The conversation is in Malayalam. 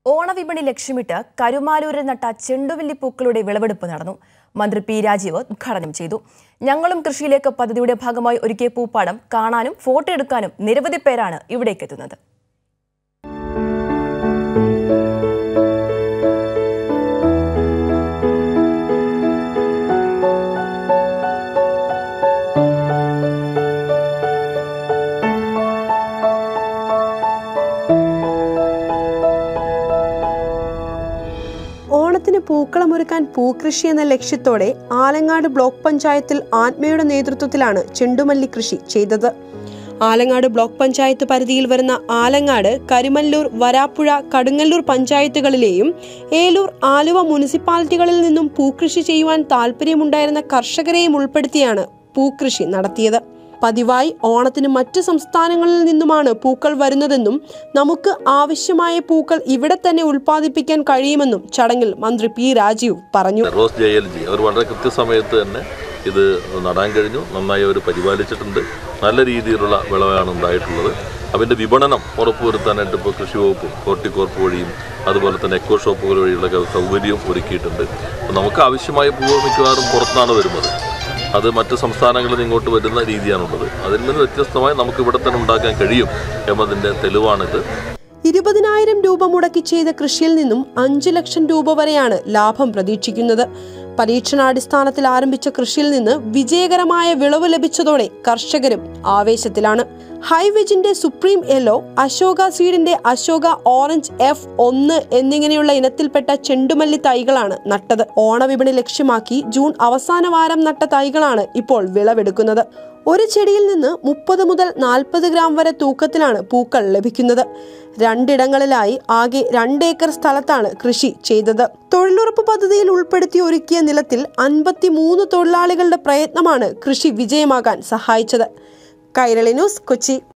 ഓണവിപണി ലക്ഷ്യമിട്ട് കരുമാലൂരിൽ നട്ട ചെണ്ടുവല്ലി പൂക്കളുടെ വിളവെടുപ്പ് നടന്നു മന്ത്രി പി രാജീവ് ഉദ്ഘാടനം ചെയ്തു ഞങ്ങളും കൃഷിയിലേക്ക് പദ്ധതിയുടെ ഭാഗമായി ഒരുക്കിയ പൂപ്പാടം കാണാനും ഫോട്ടോ എടുക്കാനും നിരവധി പേരാണ് ഇവിടേക്കെത്തുന്നത് ഓണത്തിന് പൂക്കളമൊരുക്കാൻ പൂക്കൃഷി എന്ന ലക്ഷ്യത്തോടെ ആലങ്ങാട് ബ്ലോക്ക് പഞ്ചായത്തിൽ ആത്മയുടെ നേതൃത്വത്തിലാണ് ചെണ്ടുമല്ലി കൃഷി ചെയ്തത് ആലങ്ങാട് ബ്ലോക്ക് പഞ്ചായത്ത് പരിധിയിൽ വരുന്ന ആലങ്ങാട് കരിമല്ലൂർ വരാപ്പുഴ കടുങ്ങല്ലൂർ പഞ്ചായത്തുകളിലെയും ഏലൂർ ആലുവ മുനിസിപ്പാലിറ്റികളിൽ നിന്നും പൂക്കൃഷി ചെയ്യുവാൻ താല്പര്യമുണ്ടായിരുന്ന കർഷകരെയും ഉൾപ്പെടുത്തിയാണ് പൂക്കൃഷി നടത്തിയത് പതിവായി ഓണത്തിന് മറ്റ് സംസ്ഥാനങ്ങളിൽ നിന്നുമാണ് പൂക്കൾ വരുന്നതെന്നും നമുക്ക് ആവശ്യമായ പൂക്കൾ ഇവിടെ തന്നെ ഉൽപ്പാദിപ്പിക്കാൻ കഴിയുമെന്നും ചടങ്ങിൽ മന്ത്രി പി രാജീവ് പറഞ്ഞു റോസ് ജെ എൽ ജി അവർ വളരെ കൃത്യസമയത്ത് തന്നെ ഇത് നടാൻ കഴിഞ്ഞു നന്നായി അവർ പരിപാലിച്ചിട്ടുണ്ട് നല്ല രീതിയിലുള്ള വിളവാണ് ഉണ്ടായിട്ടുള്ളത് അതിൻ്റെ വിപണനം ഉറപ്പുവരുത്താനായിട്ട് ഇപ്പോൾ കൃഷി വകുപ്പ് ഹോർട്ടികോർപ്പ് വഴിയും അതുപോലെ തന്നെ എക്കോ ഷോപ്പുകൾ വഴിയുള്ള സൗകര്യവും ഒരുക്കിയിട്ടുണ്ട് അപ്പോൾ നമുക്ക് ആവശ്യമായ പൂവ് മിക്കവാറും പുറത്താണ് വരുന്നത് അത് മറ്റ് സംസ്ഥാനങ്ങളിൽ നിന്ന് ഇങ്ങോട്ട് വരുന്ന രീതിയാണുള്ളത് അതിൽ നിന്ന് വ്യത്യസ്തമായി നമുക്ക് ഇവിടെ തന്നെ ഉണ്ടാക്കാൻ കഴിയും എന്നതിൻ്റെ തെളിവാണിത് ഇരുപതിനായിരം രൂപ മുടക്കി ചെയ്ത കൃഷിയിൽ നിന്നും അഞ്ചു ലക്ഷം രൂപ വരെയാണ് ലാഭം പ്രതീക്ഷിക്കുന്നത് പരീക്ഷണാടിസ്ഥാനത്തിൽ ആരംഭിച്ച കൃഷിയിൽ നിന്ന് വിജയകരമായ വിളവ് ലഭിച്ചതോടെ കർഷകരും ആവേശത്തിലാണ് ഹൈവെജിന്റെ സുപ്രീം യെല്ലോ അശോക സീഡിന്റെ അശോക ഓറഞ്ച് എഫ് ഒന്ന് എന്നിങ്ങനെയുള്ള ഇനത്തിൽപ്പെട്ട ചെണ്ടുമല്ലി തൈകളാണ് നട്ടത് ഓണവിപണി ലക്ഷ്യമാക്കി ജൂൺ അവസാന വാരം നട്ട തൈകളാണ് ഇപ്പോൾ വിളവെടുക്കുന്നത് ഒരു ചെടിയിൽ നിന്ന് മുപ്പത് മുതൽ നാൽപ്പത് ഗ്രാം വരെ തൂക്കത്തിലാണ് പൂക്കൾ ലഭിക്കുന്നത് രണ്ടിടങ്ങളിലായി ആകെ രണ്ടേക്കർ സ്ഥലത്താണ് കൃഷി ചെയ്തത് തൊഴിലുറപ്പ് പദ്ധതിയിൽ ഉൾപ്പെടുത്തി ഒരുക്കിയ നിലത്തിൽ അൻപത്തി മൂന്ന് തൊഴിലാളികളുടെ പ്രയത്നമാണ് കൃഷി വിജയമാകാൻ സഹായിച്ചത് കൈരളി ന്യൂസ് കൊച്ചി